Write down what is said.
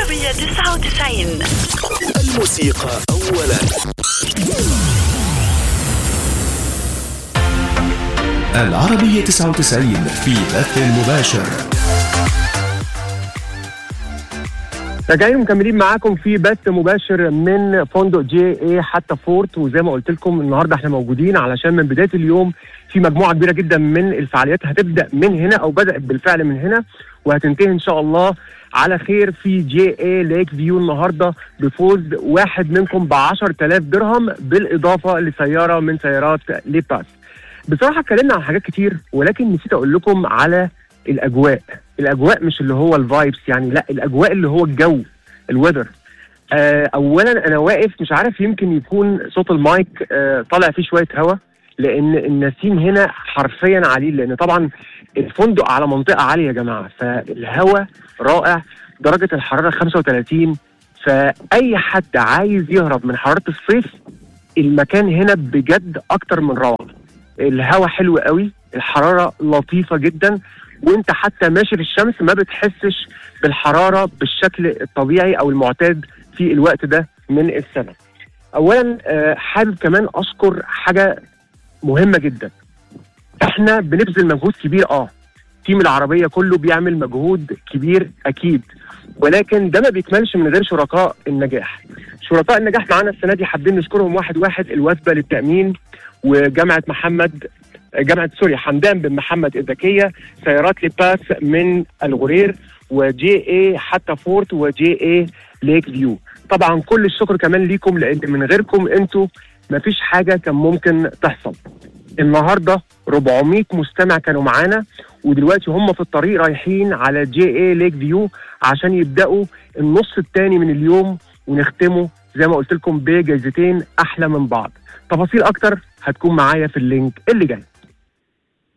العربية 99 الموسيقى أولا العربية 99 في بث مباشر راجعين مكملين معاكم في بث مباشر من فندق جي اي حتى فورت وزي ما قلت لكم النهارده احنا موجودين علشان من بدايه اليوم في مجموعه كبيره جدا من الفعاليات هتبدا من هنا او بدات بالفعل من هنا وهتنتهي ان شاء الله على خير في جي اي ليك فيو النهارده بفوز واحد منكم ب 10000 درهم بالاضافه لسياره من سيارات ليباس. بصراحه اتكلمنا عن حاجات كتير ولكن نسيت اقول لكم على الاجواء الاجواء مش اللي هو الفايبس يعني لا الاجواء اللي هو الجو الويذر آه اولا انا واقف مش عارف يمكن يكون صوت المايك آه طالع فيه شويه هواء لان النسيم هنا حرفيا عليه لان طبعا الفندق على منطقه عاليه يا جماعه فالهواء رائع درجه الحراره 35 فاي حد عايز يهرب من حراره الصيف المكان هنا بجد اكتر من روعه الهواء حلو قوي الحراره لطيفه جدا وانت حتى ماشي في الشمس ما بتحسش بالحراره بالشكل الطبيعي او المعتاد في الوقت ده من السنه. اولا آه، حابب كمان اشكر حاجه مهمه جدا. احنا بنبذل مجهود كبير اه تيم العربيه كله بيعمل مجهود كبير اكيد ولكن ده ما بيكملش من غير شركاء النجاح. شركاء النجاح معانا السنه دي حابين نشكرهم واحد واحد الوثبه للتامين وجامعه محمد جامعه سوريا حمدان بن محمد الذكيه سيارات لباس من الغرير وجي اي حتى فورت وجي اي ليك فيو طبعا كل الشكر كمان ليكم لان من غيركم انتوا مفيش حاجه كان ممكن تحصل النهارده 400 مستمع كانوا معانا ودلوقتي هم في الطريق رايحين على جي اي ليك فيو عشان يبداوا النص الثاني من اليوم ونختمه زي ما قلت لكم بجائزتين احلى من بعض تفاصيل اكتر هتكون معايا في اللينك اللي جاي